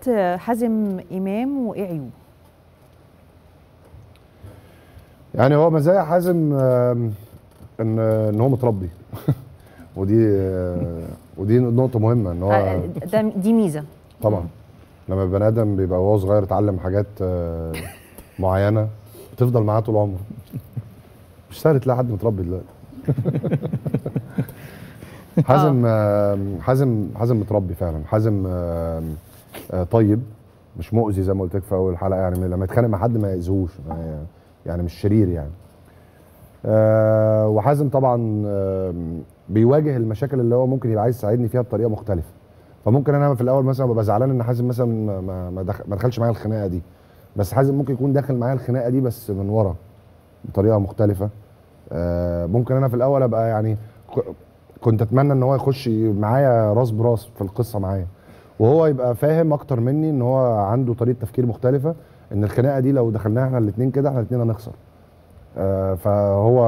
حازم امام وايه عيوبه يعني هو مزايا حازم آم، ان ان هو متربي ودي آه، ودي نقطه مهمه ان هو آه، ده دي ميزه طبعا لما البني ادم بيبقى وهو صغير اتعلم حاجات آه، معينه تفضل معاه طول عمره مش سهل تلاقي حد متربي دلوقتي حازم آم، حازم حازم متربي فعلا حازم آم، آه، طيب مش مؤذي زي ما قلت لك في اول حلقه يعني لما يتخانق مع حد ما يأذوش يعني- يعني مش شرير يعني آه، وحازم طبعا آم، بيواجه المشاكل اللي هو ممكن يبقى عايز يساعدني فيها بطريقه مختلفه فممكن انا في الاول مثلا ببقى زعلان ان حازم مثلا ما- ما ما دخ- ما دخلش معايا الخناقه دي بس حازم ممكن يكون داخل معايا الخناقه دي بس من ورا بطريقه مختلفه آه، ممكن انا في الاول ابقى يعني ك- كنت اتمنى ان هو يخش معايا راس براس في القصه معايا وهو يبقى فاهم اكتر مني ان هو عنده طريقه تفكير مختلفه ان الخناقه دي لو دخلناها احنا الاثنين كده احنا الاثنين هنخسر آه، فهو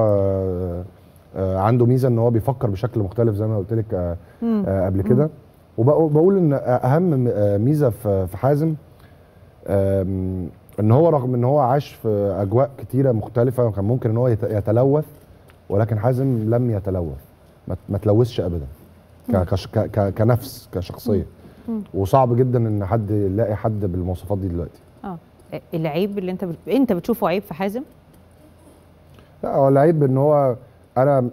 آه، عنده ميزه ان هو بيفكر بشكل مختلف زي ما قلت لك آه، مم. آه، قبل كده وبقول ان اهم آه، ميزه في في حازم آم، ان هو رغم ان هو عاش في اجواء كتيره مختلفه وكان ممكن ان هو يت- يتلوث ولكن حازم لم يتلوث ما- ما تلوثش ابدا ك- كش- ك- ك- كنفس كشخصيه مم. وصعب جدا ان حد يلاقي حد بالمواصفات دي دلوقتي اه العيب اللي انت بت... انت بتشوفه عيب في حازم لا هو العيب ان هو انا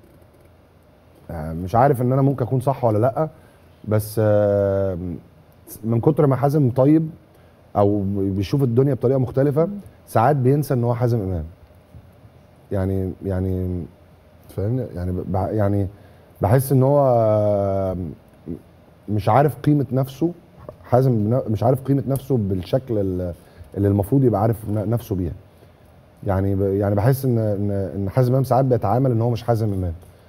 آه، مش عارف ان انا ممكن اكون صح ولا لا بس آه، من كتر ما حازم طيب او بيشوف الدنيا بطريقه مختلفه ساعات بينسى ان هو حازم امام يعني يعني فاهمني يعني بع- يعني بحس ان هو آه، مش عارف قيمه نفسه حازم بن- مش عارف قيمه نفسه بالشكل ال- اللي المفروض يبقى عارف ن- نفسه بيها يعني ب- يعني بحس ان ان ان حازم امام ساعات بيتعامل ان هو مش حازم امام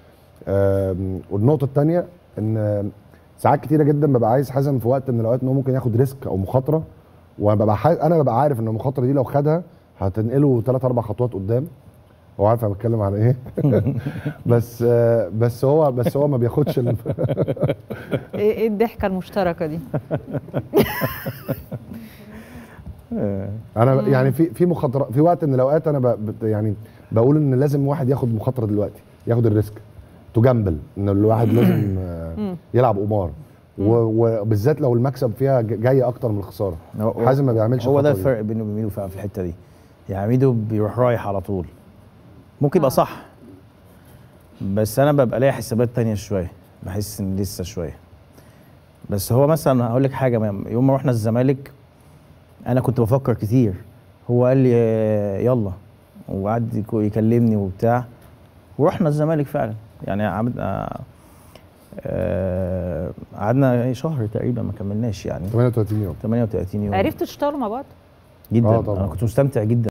آم، والنقطه الثانيه ان ساعات كتيره جدا ببقى عايز حازم في وقت من الاوقات ان هو ممكن ياخد ريسك او مخاطره وببقى حاز... انا ببقى عارف ان المخاطره دي لو خدها هتنقله ثلاث اربع خطوات قدام هو عارف انا بتكلم عن ايه بس آه، بس هو بس هو ما بياخدش ال... ايه إيه الضحكه المشتركه دي انا يعني في في مخاطره في وقت من الاوقات انا ب... بت- يعني بقول ان لازم واحد ياخد مخاطره دلوقتي ياخد الريسك تجامبل ان الواحد لازم آه، يلعب قمار و- وبالذات لو المكسب فيها ج- جاي اكتر من الخساره هو- حازم ما بيعملش هو ده الخطوة دي. الفرق بينه وبين ميدو فعلا في الحته دي يعني ميدو بيروح رايح على طول ممكن يبقى آه. صح بس انا ببقى ليا حسابات تانية شويه بحس ان لسه شويه بس هو مثلا هقول لك حاجه ما- يوم ما رحنا الزمالك انا كنت بفكر كتير هو قال لي آه، يلا وقعد يكو- يكلمني وبتاع ورحنا الزمالك فعلا يعني عملنا آه، قعدنا شهر تقريبا ما كملناش يعني 38 يوم 38 يوم عرفتوا تشتغلوا مع بعض جدا آه طبعاً. انا كنت مستمتع جدا